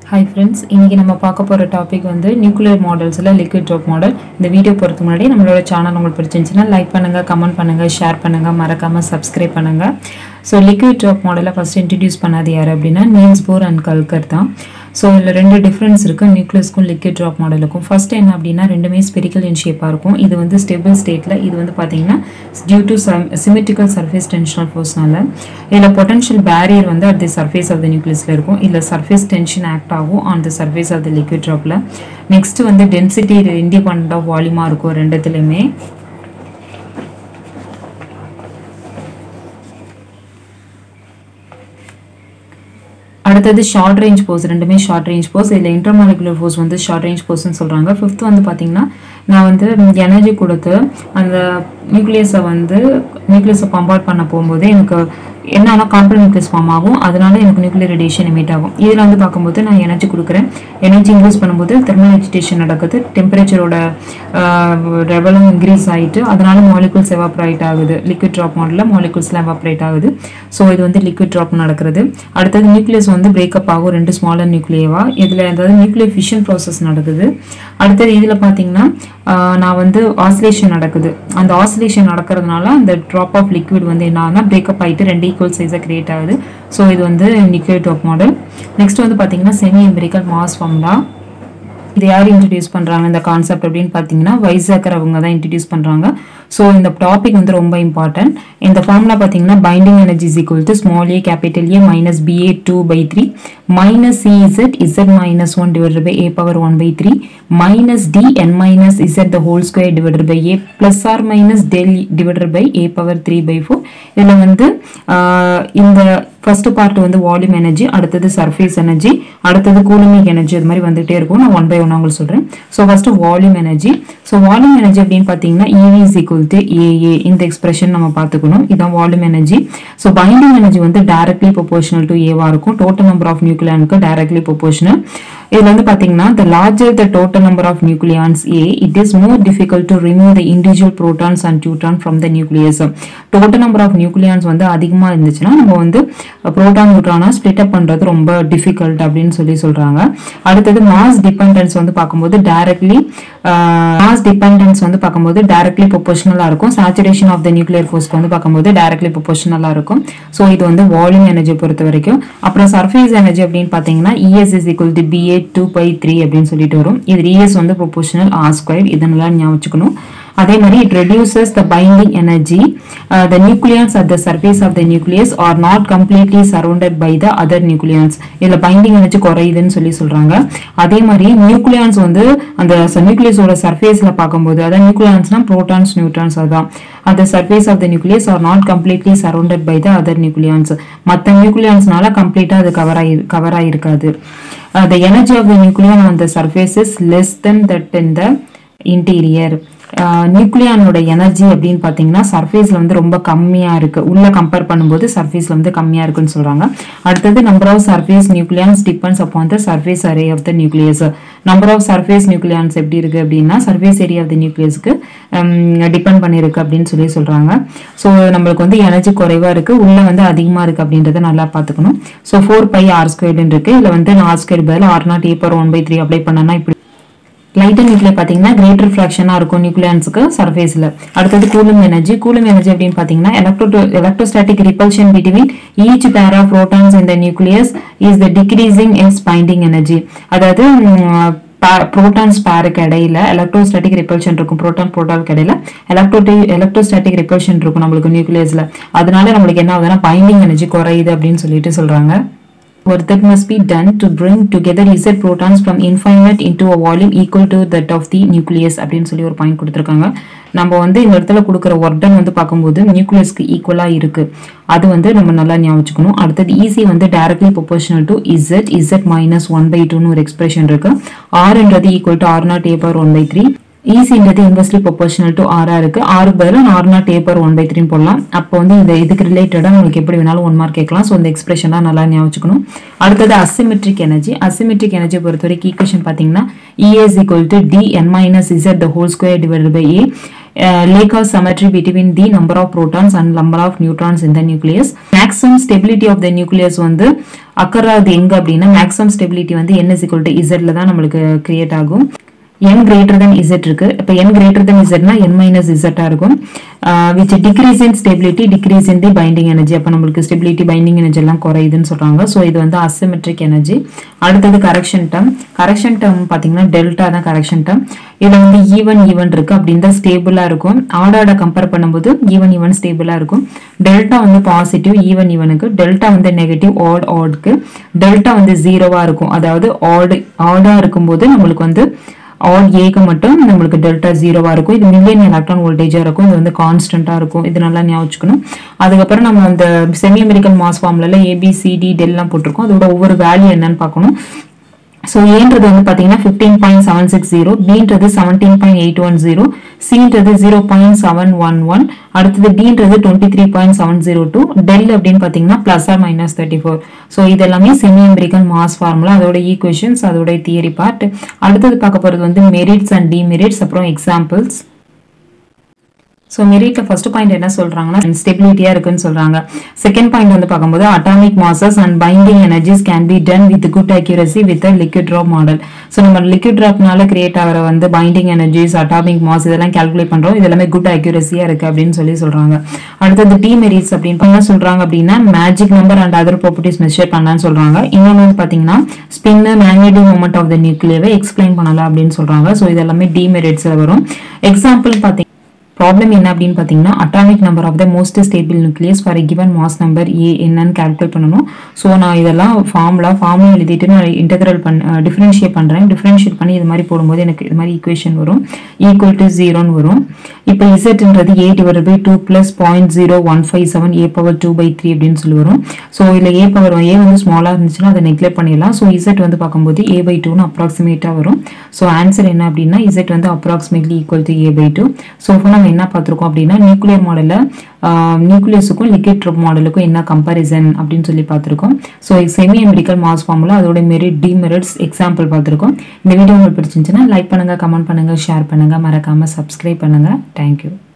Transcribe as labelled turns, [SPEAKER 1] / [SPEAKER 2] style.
[SPEAKER 1] hi friends இன்றைக்கி நம்ம பார்க்க போகிற டாபிக் வந்து நியூக்ளியர் மாடல்ஸில் லிக்விட் ட்ராப் மாடல் இந்த வீடியோ பொறுத்த முன்னாடி நம்மளோட சேனல் உங்களுக்கு பிடிச்சிருந்துச்சுன்னா லைக் பண்ணுங்கள் கமெண்ட் பண்ணுங்கள் ஷேர் பண்ணுங்கள் மறக்காமல் சப்ஸ்கிரைப் பண்ணுங்கள் ஸோ லிக்விட் ட்ராப் மாடலை ஃபஸ்ட் இன்ட்ரடியூஸ் பண்ணது யார் அப்படின்னா நீல்ஸ் போர் அண்ட் கல்கர் தான் ஸோ இதில் ரெண்டு டிஃப்ரென்ஸ் இருக்குது நியூக்ளியஸ்க்கும் லிக்விட் ட்ராப் மாடலுக்கும் ஃபர்ஸ்ட் என்ன அப்படின்னா ரெண்டுமே ஸ்பெரிக்கல் இன் ஷேப்பாக இருக்கும் இது வந்து ஸ்டெபிள் ஸ்டேட்டில் இது வந்து பார்த்தீங்கன்னா due to symmetrical surface tensional ஃபோர்ஸ்னால இதில் பொட்டன்ஷியல் பேரியர் வந்து at the surface of the நியூக்ளியஸில் இருக்கும் இதில் சர்ஃபேஸ் டென்ஷன் ஆக்ட் ஆகும் on the surface of the liquid ட்ராப்பில் நெக்ஸ்ட் வந்து டென்சிட்டி இண்டிபெண்ட் ஆஃப் வால்யூமாக இருக்கும் ரெண்டுத்துலையுமே அடுத்தது ஷார்ட் ரேஞ்ச் போஸ் ரெண்டுமே ஷார்ட் ரேஞ்ச் போஸ் இதில் இன்டர்மாலிகுலர் ஃபோர்ஸ் வந்து ஷார்ட் ரேஞ்ச் போஸ்ன்னு சொல்கிறாங்க ஃபிஃப்த் வந்து பார்த்தீங்கன்னா நான் வந்து எனர்ஜி கொடுத்து அந்த நியூக்ளியஸை வந்து நியூக்ளியஸை பம்பார்ட் பண்ண போகும்போது எனக்கு என்னன்னா கார்பன் நியூக்ளியஸ் ஃபார்ம் ஆகும் அதனால எனக்கு நியூக்ளியர் ரேடியேஷன் எமிட் ஆகும் இதில் வந்து பார்க்கும்போது நான் எனர்ஜி கொடுக்குறேன் எனர்ஜி இன்க்ரீஸ் பண்ணும்போது தெர்மல் எஜிடேஷன் நடக்குது டெம்பரேச்சரோட லெவலும் இன்க்ரீஸ் ஆகிட்டு அதனால மாலிகுல்ஸ் எவாப்ரேட் ஆகுது லிக்விட் ட்ராப் மாடலில் மாலிகுல்ஸ்லாம் எவாப்ரேட் ஆகுது ஸோ இது வந்து லிக்விட் ட்ராப் நடக்கிறது அடுத்தது நியூக்ளியஸ் வந்து பிரேக்கப் ஆகும் ரெண்டு ஸ்மாலர் நியூக்ளியவா இதில் அதாவது நியூக்ளியர் ஃபிஷன் ப்ராசஸ் நடக்குது அடுத்தது இதில் பார்த்தீங்கன்னா நான் வந்து ஆசிலேஷன் நடக்குது அந்த ஆசிலேஷன் நடக்கிறதுனால அந்த ட்ராப் ஆஃப் லிக்விட் வந்து என்ன ஆகுதுன்னா பிரேக்கப் ஆகிட்டு ரெண்டு ஈக்குவல் சைஸாக கிரியேட் ஆகுது ஸோ இது வந்து நிக்யூட் டாப் மாடல் நெக்ஸ்ட் வந்து பார்த்தீங்கன்னா செமி எம்பரிக்கல் மாஸ் ஃபார்ம்டா இது யார் இன்ட்ரடியூஸ் பண்ணுறாங்க இந்த கான்செப்ட் அப்படின்னு பார்த்தீங்கன்னா வைசாக்கர் அவங்க தான் இன்ட்ரடியூஸ் பண்ணுறாங்க ஸோ இந்த டாபிக் வந்து ரொம்ப இம்பார்ட்டன்ட் இந்த ஃபார்முலா பார்த்தீங்கன்னா binding energy is equal to small A capital A minus B A two by three minus C Z Z minus one divided by A power one by three minus D N minus Z the whole square divided by A plus R minus del divided by A power three by four இதில் வந்து இந்த first part வந்து volume energy அடுத்தது surface energy அடுத்தது coulombic energy அது மாதிரி வந்துகிட்டே இருக்கும் நான் ஒன் பை ஒன் உங்களுக்கு சொல்கிறேன் so first volume energy so volume energy அப்படின்னு பார்த்தீங்கன்னா E V is equal to A A இந்த எக்ஸ்பிரஷன் நம்ம பார்த்துக்கணும் இதான் volume energy so binding energy வந்து டைரக்ட்லி ப்ரொபோஷனல் டு ஏவா இருக்கும் டோட்டல் நம்பர் ஆஃப் நியூக்ளியானுக்கு டைரக்ட்லி ப்ரொபோஷனல் இதுல வந்து பாத்தீங்கன்னா the larger the total number of nucleons A it is more difficult to remove the individual protons and neutrons from the nucleus total number of nucleons வந்து அதிகமா இருந்துச்சுன்னா நம்ம வந்து proton நியூட்ரானா split அப் பண்றது ரொம்ப டிஃபிகல்ட் அப்படின்னு சொல்லி சொல்றாங்க அடுத்தது மாஸ் டிபெண்டன்ஸ் வந்து பார்க்கும்போது டைரக்ட்லி மாஸ் டிபெண்டன்ஸ் வந்து பார்க்கும்போது டைரக்ட்லி ப்ரொபோஷனலா இருக்கும் சேச்சுரேஷன் ஆஃப் த நியூக்ளியர் ஃபோர்ஸ்க்கு வந்து பார்க்கும்போது டைரக்ட்லி ப்ரொபோஷனலா இருக்கும் ஸோ இது வந்து வால்யூம் எனர்ஜி பொறுத்த வரைக்கும் அப்புறம் சர்ஃபேஸ் எனர்ஜி அப்படின்னு பார்த்தீங்கன்னா E S is equal to B A two by three அப்படின்னு சொல்லிட்டு வரும் இது இஎஸ் வந்து ப்ரொபோஷனல் ஆர் ஸ்கொயர் இதனால ஞாபகம் வச்சுக்கணும் அதே மாதிரி it reduces the binding energy the nucleons at the surface of the nucleus are not completely surrounded by the other nucleons இதில் பைண்டிங் எனர்ஜி குறையுதுன்னு சொல்லி சொல்றாங்க அதே மாதிரி நியூக்ளியான்ஸ் வந்து அந்த நியூக்ளியஸோட சர்ஃபேஸ்ல பார்க்கும்போது அதாவது நியூக்ளியான்ஸ்னா ப்ரோட்டான்ஸ் நியூட்ரான்ஸ் அதான் அந்த surface of the nucleus are not completely surrounded by the other nucleons மற்ற நியூக்ளியான்ஸ்னால கம்ப்ளீட்டாக அது கவர் ஆகி கவர் ஆகிருக்காது the energy of the nucleon on the surface is less then that in the interior நியூக்ளியானோட energy அப்படின்னு பார்த்தீங்கன்னா சர்ஃபேஸில் வந்து ரொம்ப கம்மியாக இருக்கு உள்ள கம்பேர் பண்ணும்போது சர்ஃபேஸில் வந்து கம்மியாக இருக்குன்னு சொல்றாங்க அடுத்தது number of surface nucleons depends upon the surface area of the nucleus number of surface nucleons எப்படி இருக்கு அப்படின்னா சர்ஃபேஸ் ஏரியா ஆஃப் த நியூக்ளியஸ்க்கு டிபெண்ட் பண்ணியிருக்கு அப்படின்னு சொல்லி சொல்றாங்க ஸோ நம்மளுக்கு வந்து எனர்ஜி குறைவா இருக்கு உள்ள வந்து அதிகமா இருக்கு அப்படின்றத நல்லா பார்த்துக்கணும் ஸோ ஃபோர் பை ஆர் ஸ்கொயர்டுன்னு இருக்கு இதில் வந்து ஆர் ஸ்கொயர் பதில் R naught A per one by three apply பண்ணனா இப்படி லைட்டர் நியூக்ளியர் பார்த்தீங்கன்னா கிரேட்டர் ஃப்ராக்ஷனாக இருக்கும் நியூக்ளியன்ஸுக்கு சர்ஃபேஸில் அடுத்தது கூலிங் எனர்ஜி கூலிங் எனர்ஜி அப்படின்னு பார்த்தீங்கன்னா electro electrostatic repulsion between each pair of protons இந்த nucleus is the decreasing in binding energy அதாவது புரோட்டான்ஸ் பேருக்கு இடையில எலக்ட்ரோஸ்டாட்டிக் ரிப்பல்ஷன் இருக்கும் புரோட்டான் புரோட்டானுக்கு இடையில எலக்ட்ரோட்டி எலக்ட்ரோஸ்டாட்டிக் ரிப்பல்ஷன் இருக்கும் நம்மளுக்கு நியூக்ளியஸ்ல அதனால நம்மளுக்கு என்ன ஆகுதுன்னா பைண்டிங் எனர்ஜி குறையுது அப்படின்னு சொல்லிட்டு சொல்றாங்க work that must be done to bring together Z protons from infinite into a volume equal to that of the nucleus அப்படின்னு சொல்லி ஒரு பாயிண்ட் கொடுத்துருக்காங்க நம்ம வந்து இந்த இடத்துல கொடுக்குற ஒர்க் டன் வந்து பார்க்கும்போது நியூக்ளியஸ்க்கு ஈக்குவலாக இருக்கு அது வந்து நம்ம நல்லா ஞாபகம் வச்சுக்கணும் அடுத்தது ஈஸி வந்து directly proportional to Z Z minus one by டூன்னு ஒரு எக்ஸ்பிரஷன் இருக்கு ஆர்ன்றது equal to R naught A power one by three ஈஸின்றது இன்வெர்ஸ்லி ப்ரொபோஷனல் டு ஆரா இருக்கு ஆறுக்கு பதிலாக R naught A per one by three போடலாம் அப்போ வந்து இந்த இதுக்கு ரிலேட்டடாக உங்களுக்கு எப்படி வேணாலும் ஒன் மார்க் கேட்கலாம் ஸோ இந்த எக்ஸ்பிரஷன் தான் நல்லா ஞாபகம் வச்சுக்கணும் அடுத்தது அசிமெட்ரிக் எனர்ஜி அசிமெட்ரிக் எனர்ஜி பொறுத்த வரைக்கும் ஈக்குவேஷன் பார்த்தீங்கன்னா E S equal to D N minus Z the whole square divided by A lack of symmetry between the number of protons and number of neutrons in the nucleus maximum stability of the nucleus வந்து அக்கறாது எங்க அப்படின்னா maximum stability வந்து n is equal to z ல தான் நம்மளுக்கு create ஆகும் n greater than z இருக்கு இப்போ n greater than z னா n minus z ஆ இருக்கும் which decrease in stability decrease in the binding energy அப்போ நம்மளுக்கு stability binding energy எல்லாம் குறையுதுன்னு சொல்றாங்க ஸோ இது வந்து asymmetric energy அடுத்தது கரெக்ஷன் டேர்ம் கரெக்ஷன் டேர்ம் பார்த்தீங்கன்னா டெல்டா தான் கரெக்ஷன் டேர்ம் இதில் வந்து ஈவன் ஈவன் இருக்கு அப்படின்னு தான் ஸ்டேபிளாக இருக்கும் ஆடாட கம்பேர் பண்ணும்போது ஈவன் ஈவன் ஸ்டேபிளாக இருக்கும் டெல்டா வந்து பாசிட்டிவ் ஈவன் ஈவனுக்கு டெல்டா வந்து நெகட்டிவ் ஆட் ஆட்க்கு டெல்டா வந்து ஜீரோவாக இருக்கும் அதாவது ஆடு ஆடாக இருக்கும்போது நம்மளுக்கு வந்து ஆல் ஏக்கு மட்டும் நம்மளுக்கு டெல்டா ஜீரோவா இருக்கும் இது மில்லியன் எலக்ட்ரான் வோல்டேஜா இருக்கும் இது வந்து கான்ஸ்டன்டா இருக்கும் இது நல்லா ஞாபகம் வச்சுக்கணும் அதுக்கப்புறம் நம்ம அந்த செமி அமெரிக்கன் மாஸ் ஃபார்ம்ல ஏபிசிடி டெல்லாம் போட்டிருக்கோம் அதோட ஒவ்வொரு வேல்யூ என்னன்னு பார்க்கணும் ஸோ ஏன்றது வந்து பார்த்தீங்கன்னா fifteen point seven six zero பீன்றது seventeen point eight one zero சின்றது zero point seven one one அடுத்தது டீன்றது twenty three point seven zero two del அப்படின்னு பார்த்தீங்கன்னா plus or minus thirty four so இது எல்லாமே செமி அமெரிக்கன் மாஸ் ஃபார்முலா அதோட equations அதோட தியரி பார்ட் அடுத்தது பார்க்க போகிறது வந்து மெரிட்ஸ் அண்ட் டிமெரிட்ஸ் அப்புறம் எக்ஸாம்பிள்ஸ் ஸோ மெரிட்ல ஃபர்ஸ்ட் பாயிண்ட் என்ன சொல்றாங்கன்னா ஸ்டெபிலிட்டியா இருக்குன்னு சொல்றாங்க செகண்ட் பாயிண்ட் வந்து பார்க்கும்போது atomic masses and binding energies can be done with good accuracy with liquid drop model so நம்ம லிக்விட் ட்ராப்னால கிரியேட் ஆகிற வந்து பைண்டிங் எனர்ஜிஸ் அட்டாமிக் மாஸ் இதெல்லாம் கால்குலேட் பண்றோம் இது எல்லாமே குட் அக்யூரசியா இருக்கு அப்படின்னு சொல்லி சொல்றாங்க அடுத்தது டி மெரிட்ஸ் அப்படின்னு என்ன சொல்றாங்க அப்படின்னா magic number and other properties measure பண்ணலாம்னு சொல்றாங்க இன்னொன்று வந்து பாத்தீங்கன்னா spin magnetic moment of the நியூக்ளியவை எக்ஸ்பிளைன் பண்ணலாம் அப்படின்னு சொல்றாங்க ஸோ இது எல்லாமே டி மெரிட்ஸ்ல வரும் எக்ஸாம்பிள் பாத்தீங்கன்னா ப்ராப்ளம் என்ன அப்படின்னு பார்த்தீங்கன்னா atomic number of the most stable nucleus for given mass number A என்னன்னு கால்குலேட் பண்ணணும் ஸோ நான் இதெல்லாம் ஃபார்முலா ஃபார்முலா எழுதிட்டு நான் இன்டெகிரல் பண்ண டிஃப்ரென்ஷியேட் பண்ணுறேன் டிஃப்ரென்ஷியேட் பண்ணி இது மாதிரி போடும்போது எனக்கு இது மாதிரி ஈக்குவேஷன் வரும் ஈக்குவல் டு ஜீரோன்னு வரும் இப்போ இசட்ன்றது A divide by two plus point zero one five seven A power two by three அப்படின்னு சொல்லி வரும் ஸோ இதில் ஏ பவர் ஏ வந்து ஸ்மாலாக இருந்துச்சுன்னா அதை நெக்லெக்ட் பண்ணிடலாம் ஸோ இசட் வந்து பார்க்கும்போது ஏ பை டூன்னு அப்ராக்சிமேட்டாக வரும் ஸோ ஆன்சர் என்ன அப்படின்னா இசட் வந்து approximately equal to A by two so இப்போ நம்ம என்ன பார்த்துருக்கோம் அப்படின்னா நியூக்ளியர் மாடலில் நியூக்ளியஸுக்கும் லிக்விட் ட்ரப் மாடலுக்கும் என்ன கம்பாரிசன் அப்படின்னு சொல்லி பார்த்துருக்கோம் so semi empirical mass formula அதோட மெரிட் டிமெரிட்ஸ் எக்ஸாம்பிள் பார்த்துருக்கோம் இந்த வீடியோ உங்களுக்கு பிடிச்சிருந்துச்சுன்னா லைக் பண்ணுங்கள் கமெண்ட் பண்ணுங்கள் ஷேர் பண்ணுங்கள் மறக்காமல் சப்ஸ்கிரைப் பண்ணுங்கள் தேங்க்யூ